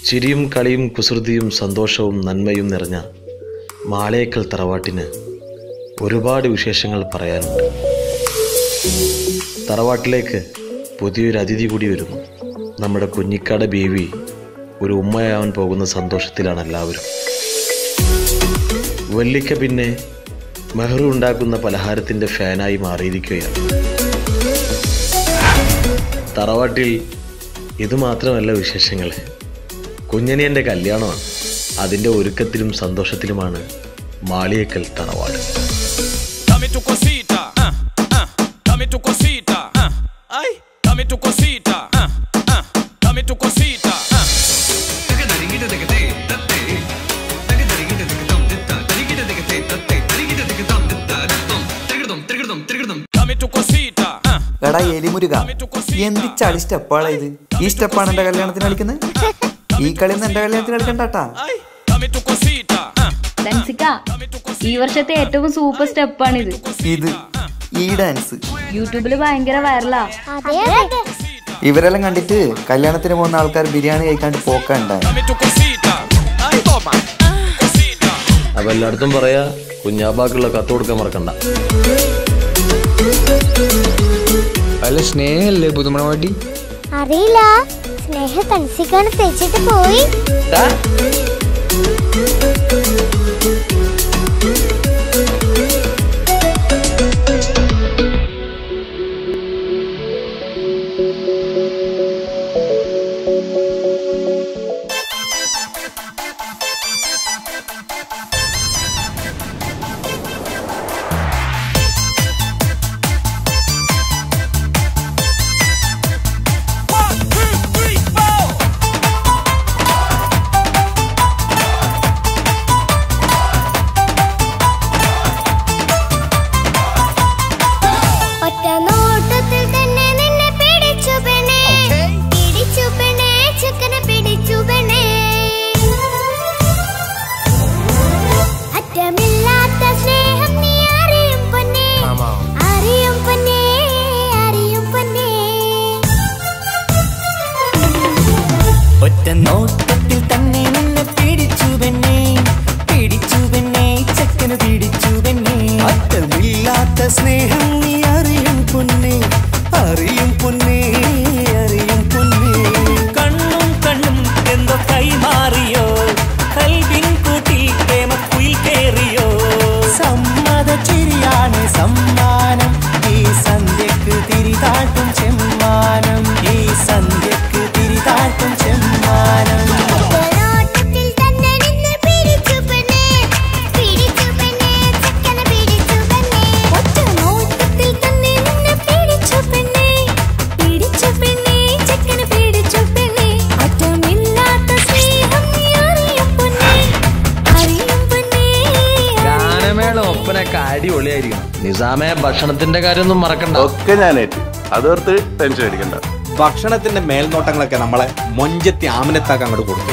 ചിരിയും കളിയും കുസൃതിയും സന്തോഷവും നന്മയും നിറഞ്ഞ മാളേക്കൽ തറവാട്ടിന് ഒരുപാട് വിശേഷങ്ങൾ പറയാനുണ്ട് തറവാട്ടിലേക്ക് പുതിയൊരു അതിഥി കൂടി വരുന്നു നമ്മുടെ കുഞ്ഞിക്കാട് ബേബി ഒരു ഉമ്മയാവാൻ പോകുന്ന സന്തോഷത്തിലാണ് എല്ലാവരും വല്ലിക്ക പിന്നെ മെഹ്റു ഉണ്ടാക്കുന്ന പലഹാരത്തിൻ്റെ ഫാനായി മാറിയിരിക്കുകയാണ് തറവാട്ടിൽ ഇത് മാത്രമല്ല വിശേഷങ്ങൾ കുഞ്ഞനിയൻ്റെ കല്യാണമാണ് അതിൻ്റെ ഒരുക്കത്തിലും സന്തോഷത്തിലുമാണ് മാളിയേക്കൽ തറവാട് Dame tu cosita, ah, ah, dame tu cosita, ah, ay, dame tu cosita, ah, ah, dame tu cosita, ah. Dame tu cosita, ah, എടാ എലിമുരുക എന്ത് ചളി സ്റ്റെപ്പാളാ ഇത് ഈ സ്റ്റെപ്പാണ് എന്റെ കല്യാണത്തിന് കളിക്കുന്നത് ഈ കളിയൊന്നും എന്റെ കല്യാണത്തിന് കളിക്കണ്ടാട്ടാ ay, dame tu cosita, ah, ഡൻസിക്ക ഈ വർഷത്തെ ഏറ്റവും സൂപ്പർ സ്റ്റെപ്പാണിത് ഇത് ഈ ഡാൻസ് യൂട്യൂബിൽ ഭയങ്കര വൈറലാ അതെ അതെ ഇവരെല്ലാം കണ്ടിട്ട് കല്യാണത്തിന് പോകുന്ന ആൾക്കാർ biryani കഴിക്കാണ്ട് പോക്കണ്ടായി dame tu cosita, ay, toma, cosita. അപ്പോൾ എല്ലായിടത്തും പറയാ കുഞ്ഞാപ്പാക്കുള്ള കത്ത് കൊടുക്കാൻ മറക്കണ്ട അല്ല സ്നേഹല്ലേ പുതുമണവാട്ടി അറിയില്ല സ്നേഹ തൻസിക്കാണ് തെച്ചിട്ട് പോയി One, two, three, four. ഒറ്റ നോട്ടത്തിൽ തന്നെ നിന്നെ പിടിച്ചു പെണ്ണേ പിടിച്ചു പെണ്ണേ ചക്കനെ പിടിച്ചു പെണ്ണേ അറ്റമില്ലാത്ത സ്നേഹം നീ അറിയും പൊന്നേ അറിയും പൊന്നേ അറിയും പൊന്നേ ഒറ്റ നോട്ടത്തിൽ തന്നെ നിന്നെ പിടിച്ചു പെണ്ണേ പിടിച്ചു പെണ്ണേ ചക്കന് പിടിച്ചു പെണ്ണേ അറ്റമില്ലാത്ത സ്നേഹം നീ അറിയും പൊന്നേ അറിയും പൊന്നേ അറിയും പൊന്നേ കണ്ണും കണ്ണും എന്തോ കൈമാറിയോ കൽവിൻ കൂട്ടിൽ പ്രേമക്കുയിൽ കേറിയോ സമ്മത ചിരിയാണ് സമ്മാനം ഈ സന്ധ്യക്ക് തിരിതാട്ടും ചെമ്മാനം ഈ സന്ധ്യക്ക് തിരിതാട്ടും ചെമ്മാനം നോട്ടത്തിൽ തന്നെ നിന്നെ പിടിച്ചു പെണ്ണേ പിടിച്ചു പെണ്ണേ ചക്കനെ പിടിച്ചു പെണ്ണേ ഒറ്റ നോട്ടത്തിൽ തന്നെ നിന്നെ പിടിച്ചു പെണ്ണേ പിടിച്ചു പെണ്ണേ ചക്കനെ പിടിച്ചു പെണ്ണേ അറ്റമില്ലാത്ത സ്നേഹം നീ അറിയും പൊന്നേ അറിയും പൊന്നേ ഗാനമേള ഒപ്പനൊക്കെ അടിപൊളിയായിരിക്കണം നിസാമെ ഭക്ഷണത്തിന്റെ കാര്യമൊന്നും മറക്കണ്ട ഒക്കെ ഞാൻ ഏറ്റ് അതോർത്ത് ടെൻഷൻ അടിക്കണ്ട ഭക്ഷണത്തിന്റെ മേൽനോട്ടങ്ങളൊക്കെ നമ്മളെ മൊഞ്ചത്തി ആമനത്താക്ക് അങ്ങോട്ട് കൊടുക്കും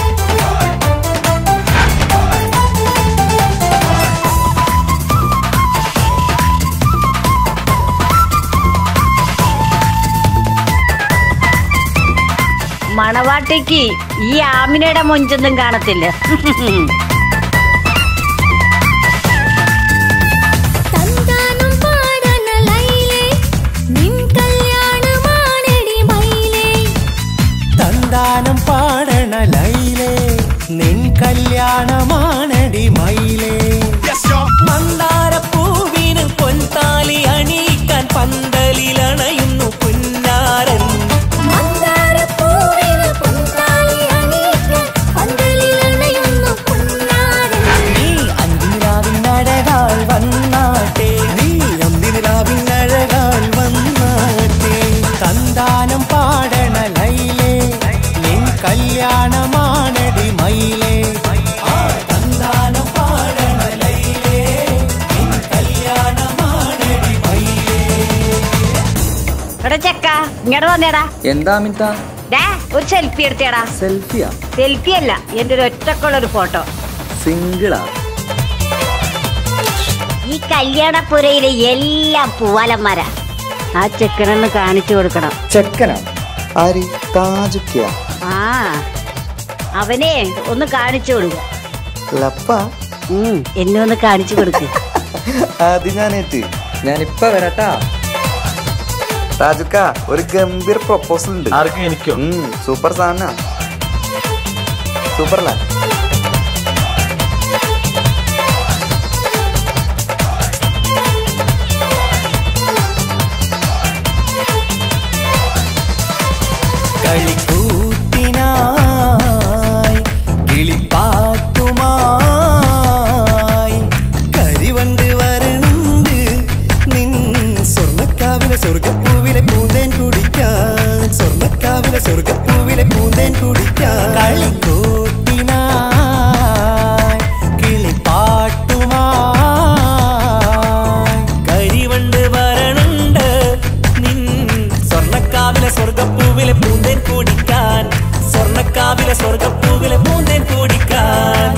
മണവാട്ടിക്ക് ഈ ആമിനയുടെ മൊഞ്ചൊന്നും കാണത്തില്ല തന്താനം പാടന ലൈലേ നിൻ കല്യാണമാണെടി മൈലേ തന്താനം പാടണ ലൈലേ നിൻ കല്യാണമാണടി മയിലേ മന്ദാരപ്പൂവിന് പൊൻതാലി അണിയിക്കാൻ പന്തലിലണയുന്നു പുന്നാരൻ മന്ദാരപ്പൂവിന് പൊൻതാലി അണിയിക്കാൻ പന്തലിലണയുന്നു പൊന്നാരൻ. നീ അന്തിനിലാവിനഴകാൾ വന്നാട്ടെ നീ അന്തിനിലാവിനഴകാൾ വന്നാട്ടെ തന്താനം പാടണ ലൈലേ നിൻ കല്യാണമാണടി മയിലേ ആ തന്താനം പാടണ ലൈലേ നിൻ കല്യാണമാണടി മയിലേ എടാ ചെക്ക ഇങ്ങോട്ട് വന്നേടാ എന്താ അമിത ഡാ ഒരു സെൽഫി എടുത്തേടാ സെൽഫിയാ സെൽഫി അല്ല എന്റെ ഒരു ഒറ്റക്കുള്ള ഒരു ഫോട്ടോ സിംഗിളാ ഈ കല്യാണപ്പുരയിലെ എല്ലാം പൂവാലന്മാരാ ആ ചെക്കനൊന്ന് കാണിച്ചു കൊടുക്കണം ചെക്കനാ ആര് താജുക്കിയ ആ അവനെ ഒന്ന് കാണിച്ചു കൊടുക്കുക ലപ്പ എന്നെ ഒന്ന് കാണിച്ചു കൊടുക്ക് അത് ഞാനേറ്റ് ഞാനിപ്പ വരാട്ടാ രാജുക്ക ഒരു ഗംഭീർ പ്രൊപ്പോസൽ ഉണ്ട് ആർക്കും എനിക്കോ സൂപ്പർ സാധന സൂപ്പറല്ല കളിക്കൂത്തിനായി കിളിപ്പാട്ടുമായി കരിവണ്ട് വരണ്ട് നിൻ സ്വർണ്ണക്കാവിലെ സ്വർഗപ്പൂവിലെ പൂന്തേൻ കുടിക്കാൻ സ്വർണ്ണക്കാവിലെ സ്വർഗപ്പൂവിലെ പൂന്തേൻ കുടിക്കാൻ കളിക്കൂത്തിനായി കിളിപ്പാട്ടുമായി കരിവണ്ട് വരണുണ്ട് നിൻ സ്വർണ്ണക്കാവിലെ സ്വർഗപ്പൂവിലെ പൂന്തേൻ കുടിക്കാൻ സ്വർണ്ണക്കാവിലെ സ്വർഗപ്പൂവിലെ പൂന്തേൻ കുടിക്കാൻ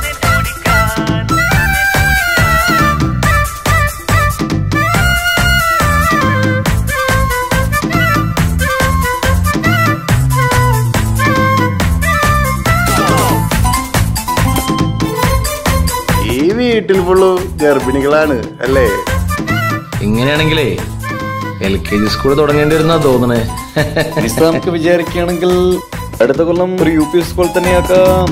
ഈ വീട്ടിൽ ഫുള്ള് ഗർഭിണികളാണ് അല്ലേ ഇങ്ങനെയാണെങ്കിലേ എൽ കെ ജി സ്കൂൾ തുടങ്ങേണ്ടി വരുന്നാ തോന്നണേ മിസ് നമുക്ക് വിചാരിക്കുകയാണെങ്കിൽ അടുത്ത കൊല്ലം ഒരു യു പി സ്കൂൾ തന്നെയാക്കാം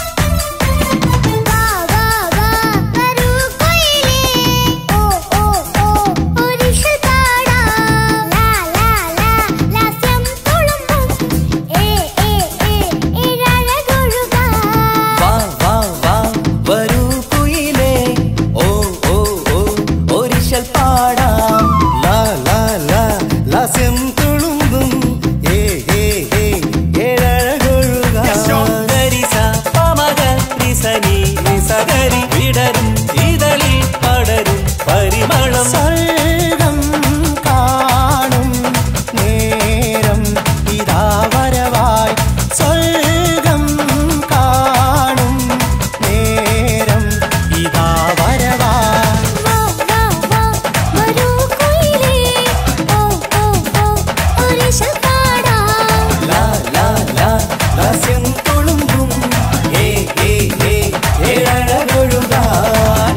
വാ വാ വാ വരൂ കുയിലേ ഓ ഓ ഓ ഒരിശൽ പാടാം ലാ ലാ ലാ ലാസ്യം തുളുമ്പും ഏ ഏ ഏ ഏഴഴകൊഴുകാം ഗരിസ പമഗ റിസനി നിസഗരി വിടരും ഇതളിൽ പടരും പരിമളം സർഗം കാണും നേരം ഇതാ വരവായി സ്വർഗം കാണും നേരം ഇതാ വരവായി ലാ ലാ ലാ ലാസ്യം തുളുമ്പും ഏ ഏ ഏ ഏഴഴകൊഴുകാൻ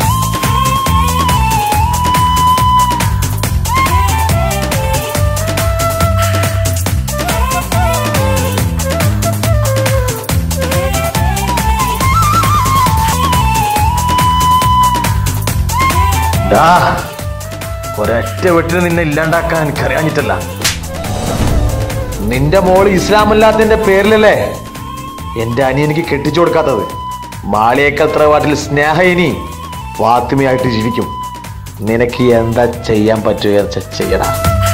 ഡാ, ഒരൊറ്റ വെട്ടിന് നിന്നെ ഇല്ലാണ്ടാക്കാൻ എനിക്കറിയാഞ്ഞിട്ടല്ല നിന്റെ മോള് ഇസ്ലാമല്ലാത്തതിന്റെ പേരിലല്ലേ എന്റെ അനിയനിക്ക് കെട്ടിച്ചു കൊടുക്കാത്തത് മാളിയേക്കൽ തറവാട്ടിൽ സ്നേഹ ഇനി ഫാത്തിമയായിട്ട് ജീവിക്കും നിനക്ക് എന്താ ചെയ്യാൻ പറ്റുക ചെയ്യടാ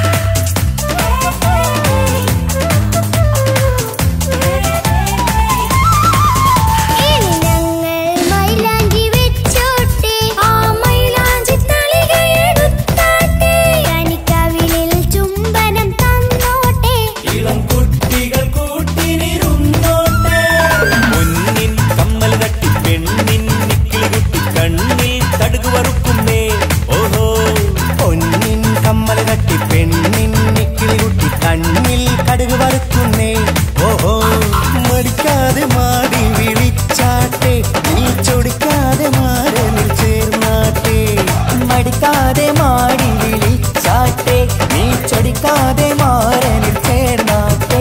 മൈലാഞ്ചി വെച്ചോട്ടെ ആ മൈലാഞ്ചി തളികയെടുത്താട്ടെ കനിക്കവിളിൽ ചുംബനം തന്നോട്ടെ ഇളം കുട്ടികൾ കൂട്ടിനിരുന്നോട്ടെ മുന്നിൻ കമ്മൽ തട്ടി പെണ്ണിൻ നിക്കിളി കുട്ടി കണ്ണിൽ തടുകു വറുക്കുന്നേ ഓഹോ പൊന്നിൻ കമ്മൽ തട്ടി പെണ്ണിൻ നിക്കിളി കുട്ടി കണ്ണിൽ കടുക് വറുക്കുന്നേ ഓഹോ മടിക്കാതെ മാടി വിളിച്ചാട്ടെ നീ ചൊടിക്കാതെ മാറനിൽ ചേർന്നാട്ടെ മടിക്കാതെ മാടി വിളിച്ചാട്ടെ നീ ചൊടിക്കാതെ മാറനിൽ ചേർന്നാട്ടെ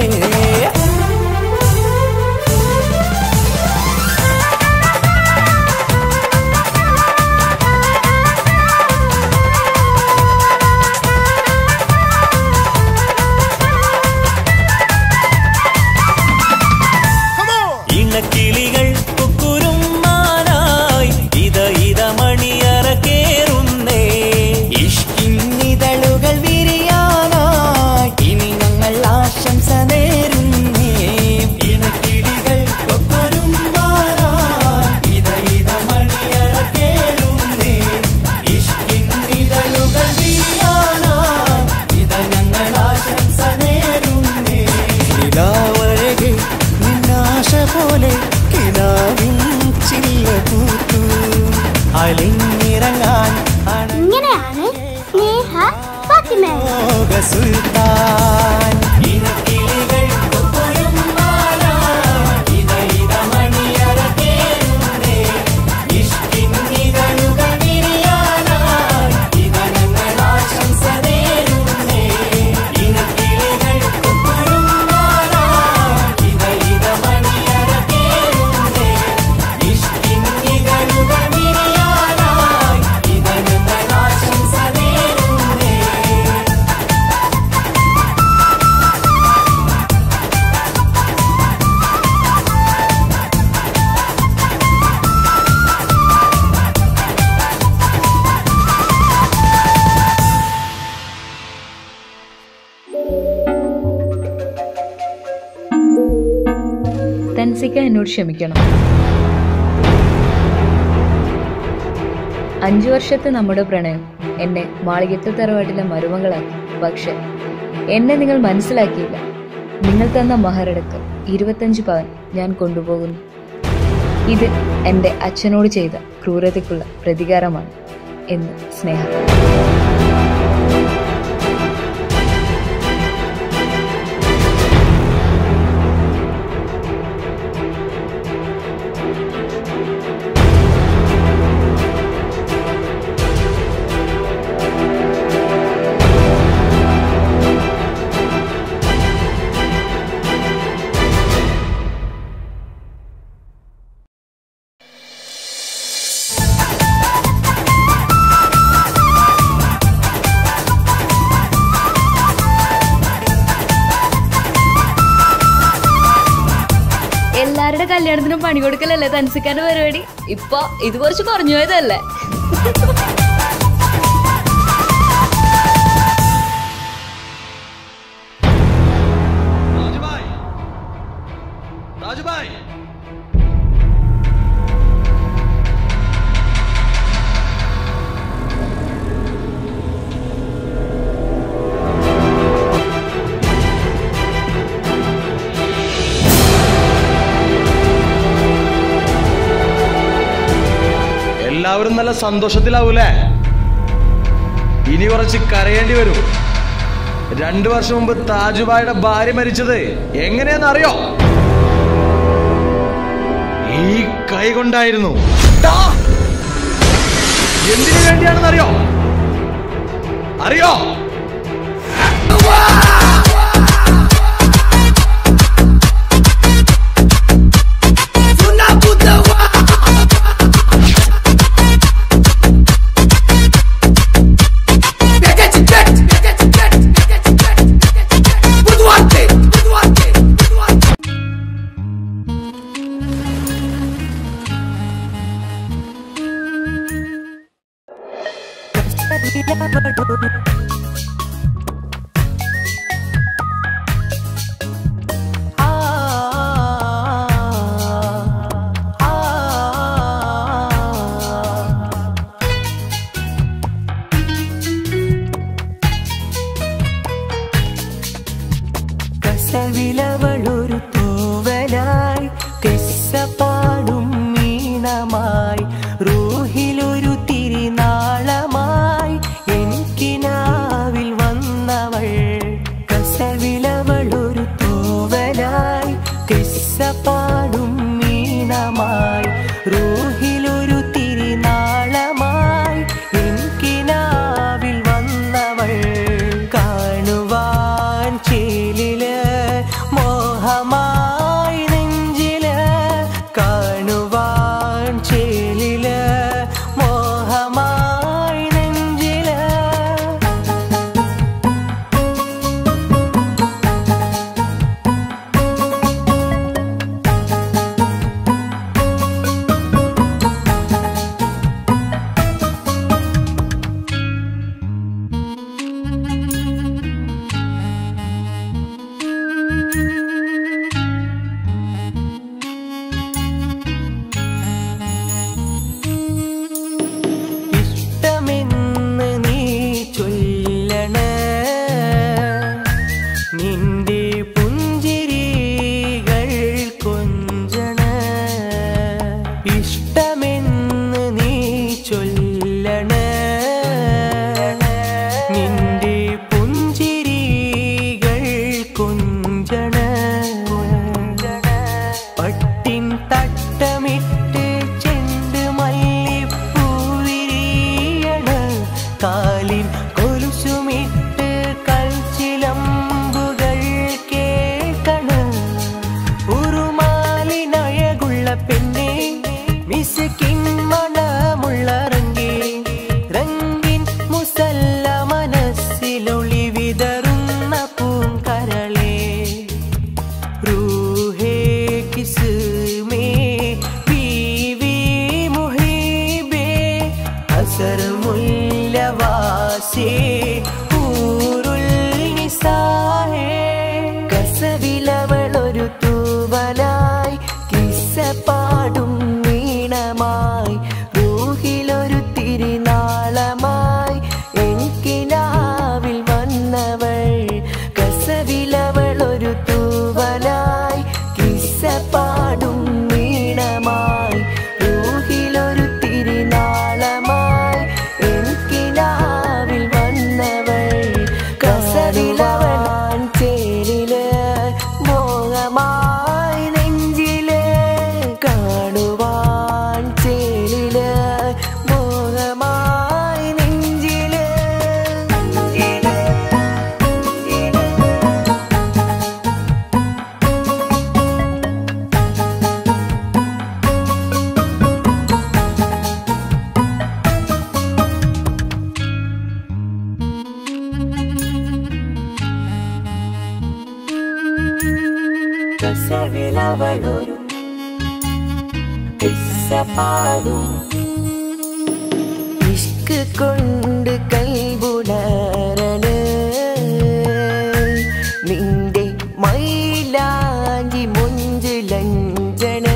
ഇണക്കിളികൾ കുക്കുരും മാനായി ഇത ഇത മണിയറ കേറുന്നേ ഇഷ്കിന്നിതളുകൾ വിരിയാനായി ഇനി ഞങ്ങൾ ആശംസ നേരുന്നേ ഇണക്കിളികൾ കൊക്കൊരും മാനായി ഇത ഇത മണിയറ കേറുന്നേ ഇഷ്കിന്നിതളുകൾ വിരിയാനായി ഇത ഞങ്ങൾ ആശംസ നേരുന്നേ നിലാവഴകെ നിന്നാശ പോലെ കിനാവിൻ ചില്ല പൂത്തു അലിഞ്ഞിറങ്ങാൻ ഇങ്ങനെയാണ് സ്നേഹ ഫാത്തിമ അണോക സുൽത്താൻ ഇനക്കിളികൾ കൊക്കൊരും മാല ഇത ഇത ജെസ്സിക്ക എന്നോട് ക്ഷമിക്കണം അഞ്ചു വർഷത്തെ നമ്മുടെ പ്രണയം എന്നെ മാളികത്തെ തറവാട്ടിലെ മരുമകളാക്കി പക്ഷെ എന്നെ നിങ്ങൾ മനസ്സിലാക്കിയില്ല നിങ്ങൾ തന്ന മഹരടക്കം ഇരുപത്തഞ്ച് പവൻ ഞാൻ കൊണ്ടുപോകുന്നു ഇത് എൻ്റെ അച്ഛനോട് ചെയ്ത ക്രൂരതയ്ക്കുള്ള പ്രതികാരമാണ് എന്ന് സ്നേഹം എല്ലാവരുടെ കല്യാണത്തിനും പണി കൊടുക്കലല്ലേ തൻസിക്കാന്റെ പരിപാടി ഇപ്പൊ ഇത് കുറച്ച് കുറഞ്ഞു പോയതല്ലേ രാജുഭായ് എല്ലാവരും നല്ല സന്തോഷത്തിലാവൂലേ ഇനി കുറച്ച് കരയേണ്ടി വരും രണ്ടു വർഷം മുമ്പ് താജുബായുടെ ഭാര്യ മരിച്ചത് എങ്ങനെയാന്ന് അറിയോ ഈ കൈ കൊണ്ടായിരുന്നു ടാ! എന്തിനു വേണ്ടിയാണെന്ന് അറിയോ അറിയോ കസവിലവളൊരു തൂവലായി കെസ്സപ്പാടും മീനമായി റൂഹിലൊരു തിരിനാളമായി എനിക്കിനാവിൽ വന്നവൾ കസവിലവളൊരു തൂവലായി കെസ്സപ്പാടും മീനമായി റൂഹിലൊരു തിരിനാളമായി എനിക്കിനാവിൽ വന്നവൾ കാണുവാൻ ചേലില് മോഹമായി നെഞ്ചില് കാണുവാൻ ചേലില് മോഹമായി നെഞ്ചില് ഇഷ്ടമെന്ന് നീ ചൊല്ലണ നിന്റെ പുഞ്ചിരികൾ കൊഞ്ചണ ഇഷ്ടമെന്ന് നീ ചൊല്ലണ നിന്റെ പുഞ്ചിരികൾ കൊഞ്ചണ പട്ടിൻ തട്ടമിട്ട് ചെണ്ട് മല്ലിപ്പൂവിരിയണ കാലിൽ കൊലുസുമിട്ട് കൽച്ചിലമ്പുകൾ കേൾക്കണ ഉറുമാലിനഴകുള്ള പെണ്ണെ മിസ്കിൻ മണമുള്ള റങ്കി റങ്കിൻ മുസല്ല മനസ്സിലൊളി വിതറുന്ന പൂങ്കരളേ रूहे किस्मे बीवी मुहिबे असर മുല്ലവാസേ ഊരുൽ നിസാഹേ കസവിലവളൊരു തൂവലായി കസവിലവളൊരു പാടും ഇഷ്ക് കൊണ്ട് കൽബുണരണ നിന്റെ മൈലാഞ്ചി മുഞ്ചിലഞ്ചന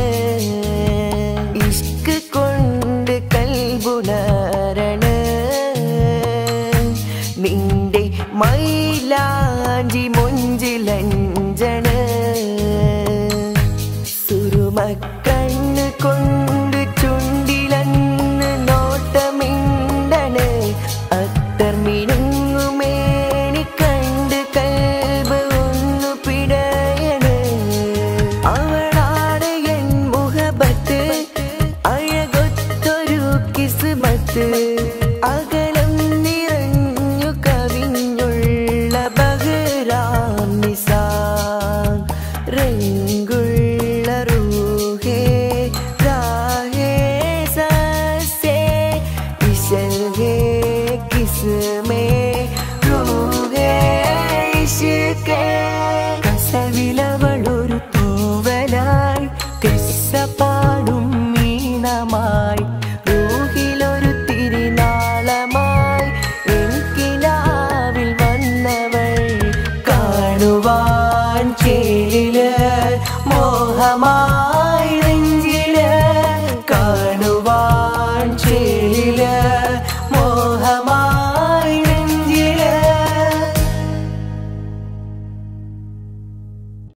ഇഷ്ക് കൊണ്ട് കൽബുണരണ നിന്റെ മൈലാഞ്ചി